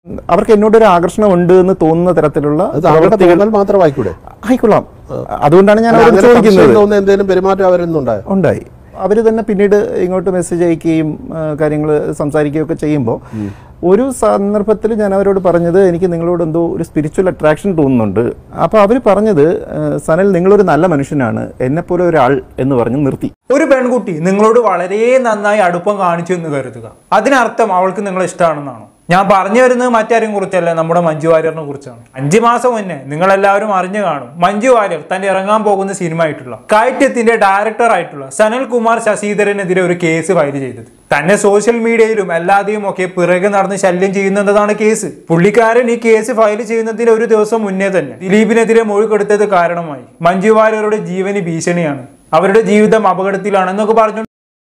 അവർക്ക് എന്നോടൊരു ആകർഷണം ഉണ്ട് എന്ന് തോന്നുന്ന തരത്തിലുള്ള അത് താങ്കളുടെ പ്രവൃത്തികൾ തോന്നൽ മാത്രമായിക്കൂടെ ആയിക്കൊള്ളാം അതുകൊണ്ടാണ് ഞാൻ അവരോട് അങ്ങനെ സംശയം ചോദിക്കുന്നത് തോന്നുന്ന എന്തെങ്കിലും പെരുമാറ്റം അവരെന്നുണ്ടായോ ഉണ്ടായി അവർ തന്നെ പിന്നീട് ഇങ്ങോട്ട് മെസ്സേജ് അയക്കുകയും കാര്യങ്ങൾ സംസാരിക്കുകയൊക്കെ ചെയ്യുമ്പോൾ ഒരു സന്ദർഭത്തിൽ ഞാൻ അവരോട് പറഞ്ഞത് എനിക്ക് നിങ്ങളോട് എന്തോ ഒരു സ്പിരിച്വൽ അട്രാക്ഷൻ തോന്നുന്നുണ്ട് അപ്പോൾ അവർ പറഞ്ഞത് ആ, സനൽ നിങ്ങളൊരു നല്ല മനുഷ്യനാണ് എന്നെപ്പോലെ ഒരാൾ എന്ന് പറഞ്ഞ് നിർത്തി ഒരു പെൺകുട്ടി നിങ്ങളോട് വളരെ നന്നായി അടുപ്പം കാണിച്ചു എന്ന് കരുതുക അതിനർത്ഥം അവൾക്ക് നിങ്ങളെ ഇഷ്ടമാണെന്നാണോ ഞാൻ പറഞ്ഞു വരുന്നത് മറ്റാരും കുറിച്ചല്ല നമ്മുടെ മഞ്ജു വാര്യറിനെ കുറിച്ചാണ് അഞ്ചു മാസം മുന്നേ നിങ്ങൾ എല്ലാവരും അറിഞ്ഞു കാണും മഞ്ജു വാര്യർ തന്റെ ഇറങ്ങാൻ പോകുന്ന സിനിമ ആയിട്ടുള്ള കയറ്റത്തിന്റെ ഡയറക്ടർ ആയിട്ടുള്ള സനൽ കുമാർ ശശിധരനെതിരെ ഒരു കേസ് ഫയൽ ചെയ്തത് തന്നെ സോഷ്യൽ മീഡിയയിലും അല്ലാതെയും ഒക്കെ പിറകെ നടന്ന് ശല്യം ചെയ്യുന്നതാണ് കേസ് പുള്ളിക്കാരൻ ഈ കേസ് ഫയൽ ചെയ്യുന്നതിന് ഒരു ദിവസം മുന്നേ തന്നെ ദിലീപിനെതിരെ മൊഴി കൊടുത്തത് കാരണമായി മഞ്ജു വാര്യരുടെ ജീവന് ഭീഷണിയാണ് അവരുടെ ജീവിതം അപകടത്തിലാണെന്നൊക്കെ പറഞ്ഞു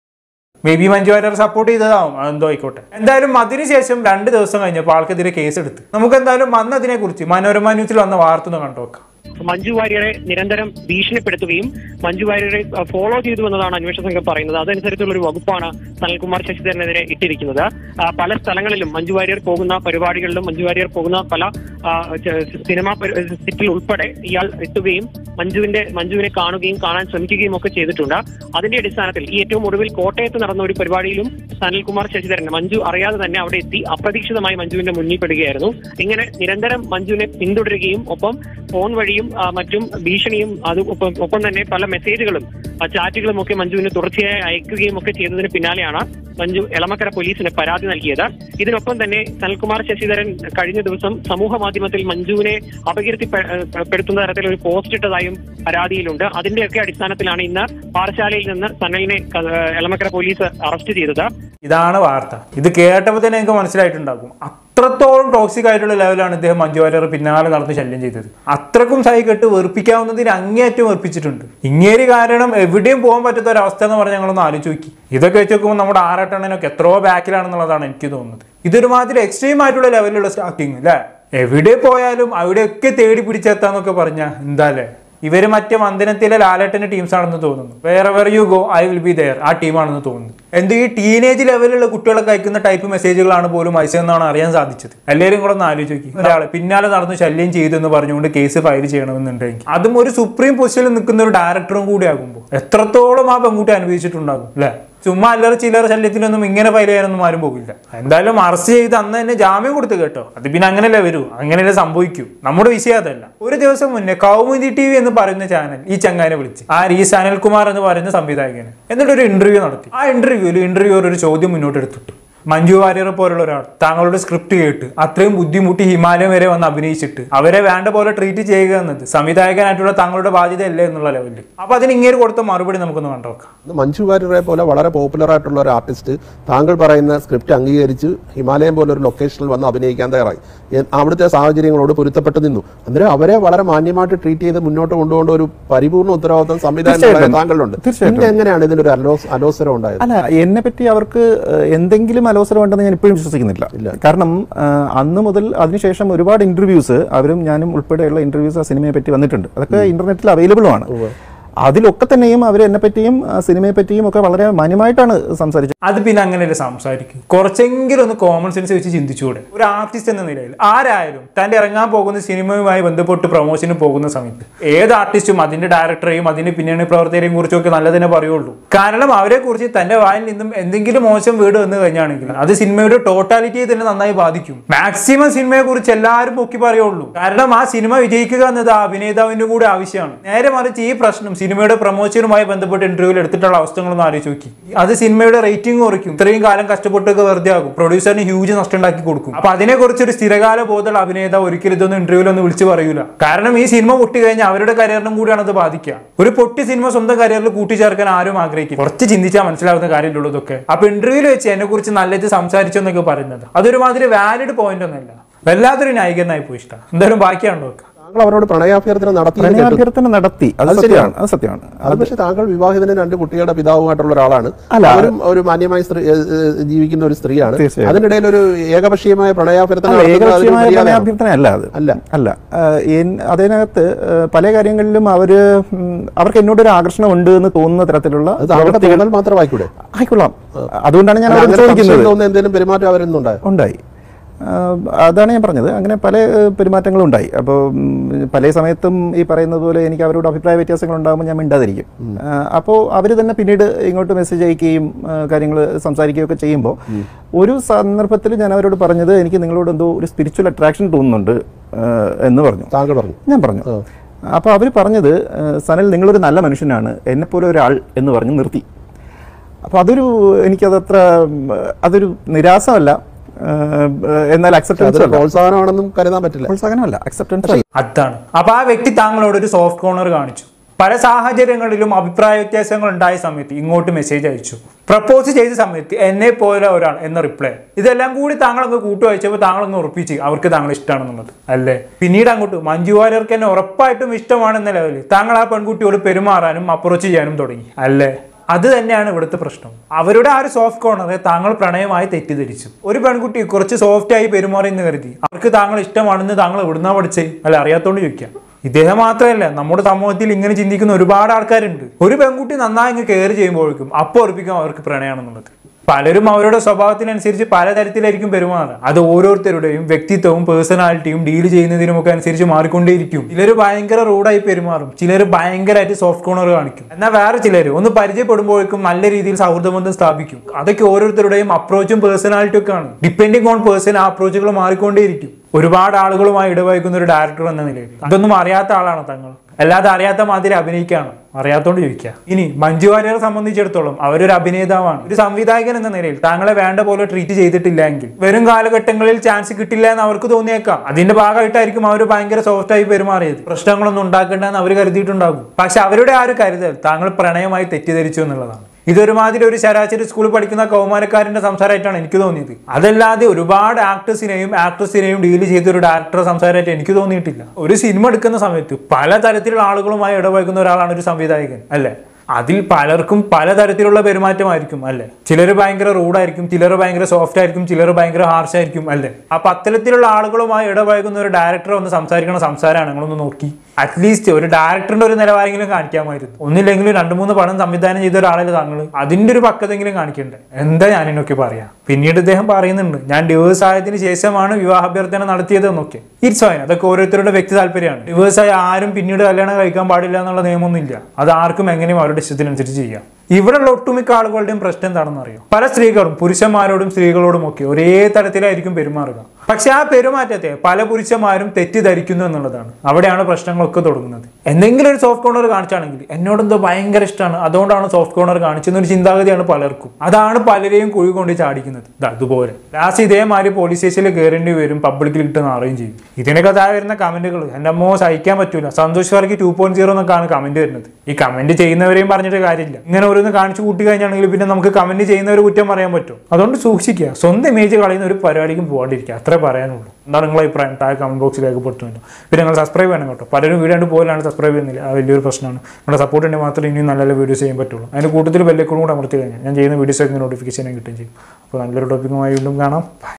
maybe Manju Warrier support ചെയ്തതാവും അതെന്തോ ആയിക്കോട്ടെ എന്തായാലും അതിനുശേഷം രണ്ട് ദിവസം കഴിഞ്ഞപ്പോൾ ആൾക്കെതിരെ കേസ് എടുത്ത് നമുക്ക് എന്തായാലും അന്ന് അതിനെക്കുറിച്ച് മനോരമ ന്യൂസിൽ വന്ന വാർത്ത ഒന്ന് കണ്ടുനോക്കാം മഞ്ജു വാര്യരെ നിരന്തരം ഭീഷണിപ്പെടുത്തുകയും മഞ്ജു വാര്യരെ അഹ്, ഫോളോ ചെയ്തു എന്നതാണ് അന്വേഷണ സംഘം പറയുന്നത് അതനുസരിച്ചുള്ള ഒരു വകുപ്പാണ് സനൽകുമാർ ശശിധരനെതിരെ ഇട്ടിരിക്കുന്നത് ആ, പല സ്ഥലങ്ങളിലും മഞ്ജു വാര്യർ പോകുന്ന പരിപാടികളിലും മഞ്ജു വാര്യർ പോകുന്ന പല ആ, ച- സിനിമാ പരി- സെറ്റിൽ ഉൾപ്പെടെ ഇയാൾ എത്തുകയും മഞ്ജുവിന്റെ മഞ്ജുവിനെ കാണുകയും കാണാൻ ശ്രമിക്കുകയും ഒക്കെ ചെയ്തിട്ടുണ്ട് അതിന്റെ അടിസ്ഥാനത്തിൽ ഈ ഏറ്റവും ഒടുവിൽ കോട്ടയത്ത് നടന്ന ഒരു പരിപാടിയിലും സനൽകുമാർ ശശിധരൻ മഞ്ജു അറിയാതെ തന്നെ അവിടെ എത്തി അപ്രതീക്ഷിതമായി മഞ്ജുവിന്റെ മുന്നിൽ പെടുകയായിരുന്നു ഇങ്ങനെ നിരന്തരം മഞ്ജുവിനെ പിന്തുടരുകയും ഒപ്പം ഫോൺ വഴിയും ആ, മറ്റും ഭീഷണിയും അത് ഒപ്പം ഒപ്പം തന്നെ പല മെസ്സേജുകളും ആ, ചാറ്റുകളും ഒക്കെ മഞ്ജുവിന് തുടർച്ചയായി അയക്കുകയും ഒക്കെ ചെയ്തതിന് പിന്നാലെയാണ് മഞ്ജു എളമക്കര പോലീസിന് പരാതി നൽകിയത് ഇതിനൊപ്പം തന്നെ സനൽകുമാർ ശശിധരൻ കഴിഞ്ഞ ദിവസം സമൂഹ മാധ്യമത്തിൽ മഞ്ജുവിനെ അപകീർത്തിപ്പെടുത്തുന്ന തരത്തിൽ ഒരു പോസ്റ്റ് ഇട്ടതായും പരാതിയിലുണ്ട് അതിന്റെയൊക്കെ അടിസ്ഥാനത്തിലാണ് ഇന്ന് പാറശാലയിൽ നിന്ന് സനലിനെ ക- എളമക്കര പോലീസ് അറസ്റ്റ് ചെയ്തത് ഇതാണ് വാർത്ത ഇത് കേട്ടപ്പോൾ തന്നെ നിങ്ങൾക്ക് മനസ്സിലായിട്ടുണ്ടാകും അത്രത്തോളം ടോക്സിക് ആയിട്ടുള്ള ലെവലാണ് ഇദ്ദേഹം മഞ്ജു വാര്യർ പിന്നാലെ നടന്ന് ശല്യം ചെയ്തത് അത്രക്കും സഹി കെട്ട് വെറുപ്പിക്കാവുന്നതിന് അങ്ങേയറ്റം വെറുപ്പിച്ചിട്ടുണ്ട് ഇങ്ങേരി കാരണം എവിടെയും പോകാൻ പറ്റാത്ത ഒരു അവസ്ഥ എന്ന് പറഞ്ഞാൽ ഞങ്ങളൊന്ന് ആലോചിച്ച് നോക്കി ഇതൊക്കെ വെച്ച് നോക്കുമ്പോൾ നമ്മുടെ ആറട്ടെണ്ണനൊക്കെ എത്രയോ ബാക്കിലാണെന്നുള്ളതാണ് എനിക്ക് തോന്നുന്നത് ഇതൊരുമാതിരി എക്സ്ട്രീം ആയിട്ടുള്ള ലെവലിലുള്ള സ്റ്റാക്കിങ് അല്ലേ എവിടെ പോയാലും അവിടെയൊക്കെ തേടി പിടിച്ചെത്താന്നൊക്കെ പറഞ്ഞാൽ എന്താ അല്ലേ ഇവര് മറ്റേ മന്ദിരത്തിലെ ലാലേട്ടന്റെ ടീംസ് ആണെന്ന് തോന്നുന്നു വേറെ വേറെ you go I will be there ആ ടീമാണെന്ന് തോന്നുന്നു എന്ത് ഈ ടീനേജ് ലെവലിലുള്ള കുട്ടികളൊക്കെ അയക്കുന്ന ടൈപ്പ് മെസ്സേജുകളാണ് പോലും അയച്ചതെന്നാണ് അറിയാൻ സാധിച്ചത് എല്ലാവരും കൂടെ ഒന്ന് ആലോചിച്ച് നോക്കി ഒരാളെ പിന്നാലെ നടന്ന് ശല്യം ചെയ്തു എന്ന് പറഞ്ഞുകൊണ്ട് കേസ് ഫയൽ ചെയ്യണമെന്നുണ്ടെങ്കിൽ അതും ഒരു സുപ്രീം പൊസിഷനിൽ നിൽക്കുന്ന ഒരു ഡയറക്ടറും കൂടി ആകുമ്പോൾ എത്രത്തോളം ആ പെൺകുട്ടി അനുഭവിച്ചിട്ടുണ്ടാകും അല്ലേ ചുമ്മാ അല്ലറ ചില്ലറ ശല്യത്തിലൊന്നും ഇങ്ങനെ ഫയൽ ചെയ്യാനൊന്നും ആരും പോകില്ല എന്തായാലും അറസ്റ്റ് ചെയ്ത് അന്ന് തന്നെ ജാമ്യം കൊടുത്തു കേട്ടോ അത് പിന്നെ അങ്ങനെയല്ലേ വരൂ അങ്ങനെയല്ലേ സംഭവിക്കൂ നമ്മുടെ വിഷയം അതല്ല ഒരു ദിവസം മുന്നേ കൗമുദി ടി വി എന്ന് പറയുന്ന ചാനൽ ഈ ചങ്ങാനെ വിളിച്ച് ആ ഈ സനൽകുമാർ എന്ന് പറയുന്ന സംവിധായകന് എന്നിട്ട് ഒരു ഇന്റർവ്യൂ നടത്തി ആ ഇന്റർവ്യൂവിൽ ഇന്റർവ്യൂ ഒരു ചോദ്യം മുന്നോട്ട് എടുത്തിട്ടു മഞ്ജു വാര്യർ പോലുള്ള ഒരാൾ താങ്കളുടെ സ്ക്രിപ്റ്റ് കേട്ട് അത്രയും ബുദ്ധിമുട്ടി ഹിമാലയം വരെ വന്ന് അഭിനയിച്ചിട്ട് അവരെ വേണ്ട പോലെ ട്രീറ്റ് ചെയ്യുക എന്നത് സംവിധായകനായിട്ടുള്ള താങ്കളുടെ ബാധ്യതയല്ലേ എന്നുള്ള ലെവലിൽ അപ്പൊ അതിന് ഇങ്ങനെ കൊടുത്ത മറുപടി നമുക്കൊന്ന് കണ്ടുനോക്കാം മഞ്ജു വാര്യരെ പോലെ വളരെ പോപ്പുലർ ആയിട്ടുള്ള ഒരു ആർട്ടിസ്റ്റ് താങ്കൾ പറയുന്ന സ്ക്രിപ്റ്റ് അംഗീകരിച്ച് ഹിമാലയം പോലെ ഒരു ലൊക്കേഷനിൽ വന്ന് അഭിനയിക്കാൻ തയ്യാറായി എ- അവിടുത്തെ സാഹചര്യങ്ങളോട് പൊരുത്തപ്പെട്ട് നിന്നു അന്നേരം അവരെ വളരെ മാന്യമായിട്ട് ട്രീറ്റ് ചെയ്ത് മുന്നോട്ട് കൊണ്ടുപോകേണ്ട ഒരു പരിപൂർണ്ണ ഉത്തരവാദിത്വം സംവിധാനം തീർച്ചയായിട്ടും. താങ്കളുണ്ട് തീർച്ചയായിട്ടും. പിന്നെ എങ്ങനെയാണ് ഇതിനൊരു അലോസ് അലോസരം ഉണ്ടായത് അല്ല എന്നെ പറ്റി അവർക്ക് ഏഹ്, എന്തെങ്കിലും അലോസരം ഉണ്ടെന്ന് ഞാൻ ഇപ്പോഴും വിശ്വസിക്കുന്നില്ല കാരണം ഏഹ്, അന്ന് മുതൽ അതിനുശേഷം ഒരുപാട് ഇന്റർവ്യൂസ് അവരും ഞാനും ഉൾപ്പെടെയുള്ള ഇന്റർവ്യൂസ് ആ സിനിമയെ പറ്റി വന്നിട്ടുണ്ട് അതൊക്കെ ഇന്റർനെറ്റിൽ അവൈലബിളും ആണ് അതിലൊക്കെ തന്നെയും അവർ എന്നെ പറ്റിയും ആ സിനിമയെ പറ്റിയും ഒക്കെ വളരെ മാന്യമായിട്ടാണ് സംസാരിച്ചത് അത് പിന്നെ അങ്ങനെയല്ലേ സംസാരിക്കും കുറച്ചെങ്കിലും ഒന്ന് കോമൺ സെൻസ് വെച്ച് ചിന്തിച്ചുകൂടെ ഒരു ആർട്ടിസ്റ്റ് എന്ന നിലയിൽ ആരായാലും തന്റെ ഇറങ്ങാൻ പോകുന്ന സിനിമയുമായി ബന്ധപ്പെട്ട് പ്രൊമോഷന് പോകുന്ന സമയത്ത് ഏത് ആർട്ടിസ്റ്റും അതിന്റെ ഡയറക്ടറെയും അതിന്റെ പിന്നണി പ്രവർത്തകരെയും കുറിച്ചൊക്കെ നല്ല തന്നെ പറയുള്ളൂ കാരണം അവരെ കുറിച്ച് തന്റെ വായിൽ നിന്നും എന്തെങ്കിലും മോശം വീട് വന്നു കഴിഞ്ഞാണെങ്കിൽ അത് സിനിമയുടെ ടോട്ടാലിറ്റിയെ തന്നെ നന്നായി ബാധിക്കും മാക്സിമം സിനിമയെ കുറിച്ച് എല്ലാവരും പൊക്കി പറയുള്ളൂ കാരണം ആ സിനിമ വിജയിക്കുക എന്നത് ആ അഭിനേതാവിന്റെ കൂടെ ആവശ്യമാണ് നേരെ മറിച്ച് ഈ പ്രശ്നം സിനിമയുടെ പ്രൊമോഷനുമായി ബന്ധപ്പെട്ട് ഇന്റർവ്യൂവിൽ എടുത്തിട്ടുള്ള അവസ്ഥകളൊന്നും ആലോചിച്ച് നോക്കി അത് സിനിമയുടെ റേറ്റിംഗ് കുറയ്ക്കും ഇത്രയും കാലം കഷ്ടപ്പെട്ടൊക്കെ വെറുതെ ആകും പ്രൊഡ്യൂസറിന് ഹ്യൂജ് നഷ്ടം ഉണ്ടാക്കി കൊടുക്കും അപ്പൊ അതിനെ കുറിച്ച് ഒരു സ്ഥിരകാല ബോധമുള്ള അഭിനേതാവ് ഒരിക്കലും ഇതൊന്നും ഇന്റർവ്യൂലൊന്നും വിളിച്ചു പറയൂല കാരണം ഈ സിനിമ പൊട്ടി കഴിഞ്ഞാൽ അവരുടെ കരിയറിനും കൂടിയാണ് അത് ബാധിക്കുക ഒരു പൊട്ടി സിനിമ സ്വന്തം കരിയറിൽ കൂട്ടിച്ചേർക്കാൻ ആരും ആഗ്രഹിക്കും കുറച്ച് ചിന്തിച്ചാൽ മനസ്സിലാവുന്ന കാര്യമുള്ളൂ ഇതൊക്കെ അപ്പൊ ഇന്റർവ്യൂവിൽ വെച്ച് എന്നെ കുറിച്ച് നല്ലത് സംസാരിച്ചു എന്നൊക്കെ പറയുന്നത് അതൊരുമാതിരി വാലിഡ് പോയിന്റ് ഒന്നല്ല വല്ലാത്തൊരു ന്യായീകരണമായി പോയി ഇഷ്ടം എന്തായാലും ബാക്കിയാണ് നോക്കുക താങ്കൾ അവരോട് പ്രണയാഭ്യർത്ഥന നടത്തി എന്ന് കേട്ടു. പ്രണയാഭ്യർത്ഥന നടത്തി അത് അത് സത്യമാണ് ശരിയാണ്. അത് സത്യമാണ് അത് പക്ഷെ താങ്കൾ വിവാഹിതനും രണ്ട് കുട്ടികളുടെ പിതാവുമായിട്ടുള്ള ഒരാളാണ് അല്ല. അവരും ഒരു മാന്യമായി സ്ത്രീ ഏ, ഏ, ജീവിക്കുന്ന ഒരു സ്ത്രീയാണ് തീർച്ചയായും. അതിനിടയിൽ ഒരു ഏകപക്ഷീയമായ പ്രണയാഭ്യർത്ഥന അല്ല, നടത്തുന്നത് അതിന് ഏകപക്ഷീയമായ മര്യാദയാണോ? പ്രണയാഭ്യർത്ഥന അല്ല അത് അല്ല. അല്ല ആഹ് എൻ- അതിനകത്ത് ആഹ് പല കാര്യങ്ങളിലും അവര് ഉം, അവർക്ക് എന്നോടൊരു ആകർഷണം ഉണ്ട് എന്ന് തോന്നുന്ന തരത്തിലുള്ള അത് താങ്കളുടെ തോന്നൽ മാത്രമായിക്കൂടെ ആയിക്കൊള്ളാം അതുകൊണ്ടാണ് ഞാൻ അല്ല, അവരോട് അങ്ങനെ സംശയം ചോദിക്കുന്നത് തോന്നുന്ന എന്തെങ്കിലും പെരുമാറ്റം അവരെന്നുണ്ടായോ ഉണ്ടായി ആ, അതാണ് ഞാൻ പറഞ്ഞത് അങ്ങനെ പല ഏഹ്, പെരുമാറ്റങ്ങളും ഉണ്ടായി അപ്പോൾ ഉം, പല സമയത്തും ഈ പറയുന്നത് പോലെ എനിക്ക് അവരോട് അഭിപ്രായ വ്യത്യാസങ്ങൾ ഉണ്ടാകുമ്പോൾ ഞാൻ മിണ്ടാതിരിക്കും അപ്പോൾ അവർ തന്നെ പിന്നീട് ഇങ്ങോട്ട് മെസ്സേജ് അയക്കുകയും കാര്യങ്ങൾ സംസാരിക്കുകയൊക്കെ ചെയ്യുമ്പോൾ ഒരു സന്ദർഭത്തിൽ ഞാൻ അവരോട് പറഞ്ഞത് എനിക്ക് നിങ്ങളോട് എന്തോ ഒരു സ്പിരിച്വൽ അട്രാക്ഷൻ തോന്നുന്നുണ്ട് ആ, എന്ന് പറഞ്ഞു താങ്കൾ പറഞ്ഞു ഞാൻ പറഞ്ഞു അപ്പോൾ അവർ പറഞ്ഞത് ഏഹ്, സനൽ നിങ്ങളൊരു നല്ല മനുഷ്യനാണ് എന്നെപ്പോലെ ഒരാൾ എന്ന് പറഞ്ഞ് നിർത്തി അപ്പോൾ അതൊരു എനിക്കതത്ര ഉം, അതൊരു നിരാസമല്ല ഏഹ്, എന്നാൽ അക്സെപ്റ്റൻസ് അതൊരു അല്ല പ്രോത്സാഹനമാണെന്നും കരുതാൻ പറ്റില്ല പ്രോത്സാഹനമല്ല അക്സെപ്റ്റൻസ് അല്ല അതാണ് അപ്പൊ ആ വ്യക്തി താങ്കളോട് ഒരു സോഫ്റ്റ് കോർണർ കാണിച്ചു പല സാഹചര്യങ്ങളിലും അഭിപ്രായ വ്യത്യാസങ്ങൾ ഉണ്ടായ സമയത്ത് ഇങ്ങോട്ട് മെസ്സേജ് അയച്ചു പ്രപ്പോസ് ചെയ്ത സമയത്ത് എന്നെ പോലെ ഒരാൾ എന്ന റിപ്ലൈ ഇതെല്ലാം കൂടി താങ്കളങ്ങ് കൂട്ടു അയച്ചപ്പോൾ താങ്കളങ്ങ് ഉറപ്പിച്ച് അവർക്ക് താങ്കൾ ഇഷ്ടമാണെന്നുള്ളത് അല്ലേ പിന്നീട് അങ്ങോട്ട് മഞ്ജു വാര്യർക്ക് എന്നെ ഉറപ്പായിട്ടും ഇഷ്ടമാണെന്ന ലെവലിൽ താങ്കൾ ആ പെൺകുട്ടിയോട് പെരുമാറാനും അപ്രോച്ച് ചെയ്യാനും തുടങ്ങി അല്ലേ അത് തന്നെയാണ് ഇവിടുത്തെ പ്രശ്നം അവരുടെ ആ ഒരു സോഫ്റ്റ് കോർണറെ താങ്കൾ പ്രണയമായി തെറ്റിദ്ധരിച്ചു ഒരു പെൺകുട്ടി കുറച്ച് സോഫ്റ്റ് ആയി പെരുമാറിയെന്ന് കരുതി അവർക്ക് താങ്കൾ ഇഷ്ടമാണെന്ന് താങ്കൾ എവിടുന്നാ പഠിച്ചേ അല്ല അറിയാത്തോണ്ട് ചോദിക്കാം ഇദ്ദേഹം മാത്രമല്ല നമ്മുടെ സമൂഹത്തിൽ ഇങ്ങനെ ചിന്തിക്കുന്ന ഒരുപാട് ആൾക്കാരുണ്ട് ഒരു പെൺകുട്ടി നന്നായി ഇങ്ങ് കെയർ ചെയ്യുമ്പോഴേക്കും അപ്പോൾ ഉറപ്പിക്കും അവർക്ക് പ്രണയമാണെന്നുള്ളത് പലരും അവരുടെ സ്വഭാവത്തിനനുസരിച്ച് പലതരത്തിലായിരിക്കും പെരുമാറുക അത് ഓരോരുത്തരുടെയും വ്യക്തിത്വവും പേഴ്സണാലിറ്റിയും ഡീൽ ചെയ്യുന്നതിനുമൊക്കെ അനുസരിച്ച് മാറിക്കൊണ്ടേയിരിക്കും ചിലർ ഭയങ്കര റൂഡായി പെരുമാറും ചിലർ ഭയങ്കരമായിട്ട് സോഫ്റ്റ് കോർണർ കാണിക്കും എന്നാൽ വേറെ ചിലർ ഒന്ന് പരിചയപ്പെടുമ്പോഴേക്കും നല്ല രീതിയിൽ സൗഹൃദ ബന്ധം സ്ഥാപിക്കും അതൊക്കെ ഓരോരുത്തരുടെയും അപ്രോച്ചും പേഴ്സണാലിറ്റി ഒക്കെ ആണ് ഡിപ്പെൻഡിങ് ഓൺ പേഴ്സൺ ആ അപ്രോച്ചുകൾ മാറിക്കൊണ്ടേയിരിക്കും ഒരുപാട് ആളുകളുമായി ഇടവഹിക്കുന്ന ഒരു ഡയറക്ടർ എന്ന നിലയിൽ അതൊന്നും അറിയാത്ത ആളാണ് തങ്ങൾ അല്ലാതെ അറിയാത്ത മാതിരി അഭിനയിക്കുകയാണ് അറിയാത്തോണ്ട് ചോദിക്കുക ഇനി മഞ്ജു വാര്യരെ സംബന്ധിച്ചിടത്തോളം അവരൊരു അഭിനേതാവാണ് ഒരു സംവിധായകൻ എന്ന നിലയിൽ താങ്കളെ വേണ്ട പോലെ ട്രീറ്റ് ചെയ്തിട്ടില്ല എങ്കിൽ വരും കാലഘട്ടങ്ങളിൽ ചാൻസ് കിട്ടില്ല എന്ന് അവർക്ക് തോന്നിയേക്കാം അതിന്റെ ഭാഗമായിട്ടായിരിക്കും അവർ ഭയങ്കര സോഫ്റ്റ് ആയി പെരുമാറിയത് പ്രശ്നങ്ങളൊന്നും ഉണ്ടാക്കേണ്ടെന്ന് അവർ കരുതിയിട്ടുണ്ടാകും പക്ഷെ അവരുടെ ആ ഒരു കരുതൽ താങ്കൾ പ്രണയമായി തെറ്റിദ്ധരിച്ചു എന്നുള്ളതാണ് ഇതൊരുമാതിരി ഒരു ശരാശരി സ്കൂളിൽ പഠിക്കുന്ന കൗമാരക്കാരന്റെ സംസാരമായിട്ടാണ് എനിക്ക് തോന്നിയത് അതല്ലാതെ ഒരുപാട് ആക്ടേഴ്സിനെയും ആക്ട്രസിനെയും ഡീൽ ചെയ്ത ഒരു ഡയറക്ടർ സംസാരമായിട്ട് എനിക്ക് തോന്നിയിട്ടില്ല ഒരു സിനിമ എടുക്കുന്ന സമയത്ത് പലതരത്തിലുള്ള ആളുകളുമായി ഇടപഴകുന്ന ഒരാളാണ് ഒരു സംവിധായകൻ അല്ലേ അതിൽ പലർക്കും പലതരത്തിലുള്ള പെരുമാറ്റമായിരിക്കും അല്ലേ ചിലർ ഭയങ്കര റൂഡായിരിക്കും ചിലർ ഭയങ്കര സോഫ്റ്റ് ആയിരിക്കും ചിലർ ഭയങ്കര ഹാർഷ് ആയിരിക്കും അല്ലേ അപ്പൊ അത്തരത്തിലുള്ള ആളുകളുമായി ഇടപഴകുന്ന ഒരു ഡയറക്ടർ ഒന്ന് സംസാരിക്കുന്ന സംസാരമാണ് നിങ്ങളൊന്ന് നോക്കി അറ്റ്ലീസ്റ്റ് ഒരു ഡയറക്ടറിന്റെ ഒരു നിലവാരെങ്കിലും കാണിക്കാമായിരുന്നു ഒന്നില്ലെങ്കിലും രണ്ട് മൂന്ന് പടം സംവിധാനം ചെയ്ത ഒരാളല്ലേ താങ്കൾ അതിന്റെ ഒരു പക്കതെങ്കിലും കാണിക്കണ്ടേ എന്താ ഞാൻ എന്നൊക്കെ പറയാം പിന്നീട് ഇദ്ദേഹം പറയുന്നുണ്ട് ഞാൻ ഡിവേഴ്സ് ആയതിനു ശേഷമാണ് വിവാഹാഭ്യർത്ഥന നടത്തിയതെന്നൊക്കെ ഇറ്റ്സ് ഫൈൻ അതൊക്കെ ഓരോരുത്തരുടെ വ്യക്തി താല്പര്യമാണ് ഡിവേഴ്സ് ആയ ആരും പിന്നീട് കല്യാണം കഴിക്കാൻ പാടില്ല എന്നുള്ള നിയമമൊന്നുമില്ല അത് ആർക്കും എങ്ങനെയും അവരുടെ ഇഷ്ടത്തിനനുസരിച്ച് ചെയ്യാം ഇവിടെയുള്ള ഒട്ടുമിക്ക ആളുകളുടെയും പ്രശ്നം എന്താണെന്ന് അറിയാം പല സ്ത്രീകളും പുരുഷന്മാരോടും സ്ത്രീകളോടും ഒക്കെ ഒരേ തരത്തിലായിരിക്കും പെരുമാറുക പക്ഷെ ആ പെരുമാറ്റത്തെ പല പുരുഷന്മാരും തെറ്റിദ്ധരിക്കുന്നു എന്നുള്ളതാണ് അവിടെയാണ് പ്രശ്നങ്ങളൊക്കെ തുടങ്ങുന്നത് എന്തെങ്കിലും ഒരു സോഫ്റ്റ് കോർണർ കാണിച്ചാണെങ്കിൽ എന്നോട് എന്തോ ഭയങ്കര ഇഷ്ടമാണ് അതുകൊണ്ടാണ് സോഫ്റ്റ് കോർണർ കാണിച്ചെന്ന ഒരു ചിന്താഗതിയാണ് പലർക്കും അതാണ് പലരെയും കുഴി കൊണ്ട് ചാടിക്കുന്നത് ദാ അതുപോലെ ലാസ്റ്റ് ഇതേമാതിരി പോലീസ് സ്റ്റേഷനിൽ കയറേണ്ടി വരും പബ്ലിക്കിൽ ഇട്ട് നാറുകയും ചെയ്യും ഇതിനൊക്കെ താഴെ വരുന്ന കമന്റുകൾ എൻ്റെ അമ്മോ സഹിക്കാൻ പറ്റൂല Santhosh Varkey two point zero എന്നൊക്കെയാണ് കമന്റ് വരുന്നത് ഈ കമന്റ് ചെയ്യുന്നവരെയും പറഞ്ഞിട്ട് കാര്യമില്ല ഇങ്ങനെ ഓരോന്ന് കാണിച്ചു കൂട്ടി കഴിഞ്ഞാണെങ്കിൽ പിന്നെ നമുക്ക് കമന്റ് ചെയ്യുന്നവർ കുറ്റം പറയാൻ പറ്റും അതുകൊണ്ട് സൂക്ഷിക്കുക സ്വന്തം ഇമേജ് കളയുന്ന ഒരു പരിപാടിക്കും പോകാണ്ടിരിക്കുക അത്രേ പറയാനുള്ളൂ എന്താണ് നിങ്ങളെ അഭിപ്രായം താഴെ കമന്റ് ബോക്സിൽ രേഖപ്പെടുത്തുമല്ലോ പിന്നെ നിങ്ങൾ സബ്സ്ക്രൈബ് ചെയ്യണം കേട്ടോ പലരും വീടാണ്ട് പോലാണ് സബ്സ്ക്രൈബ് ചെയ്യുന്നില്ല ആ വലിയൊരു പ്രശ്നമാണ് നിങ്ങളുടെ സപ്പോർട്ട് ഉണ്ടെങ്കിൽ മാത്രമേ ഇനിയും നല്ല നല്ല വീഡിയോസ് ചെയ്യാൻ പറ്റുള്ളൂ അതിൻ്റെ കൂട്ടത്തിൽ ബെല്ലൈക്കോളും കൂടെ അമർത്തി കഴിഞ്ഞാൽ ഞാൻ ചെയ്യുന്ന വീഡിയോസൊക്കെ നോട്ടിഫിക്കേഷൻ കിട്ടുകയും ചെയ്യും അപ്പോൾ നല്ലൊരു ടോപ്പിക്കുമായി വീണ്ടും കാണാം Bye.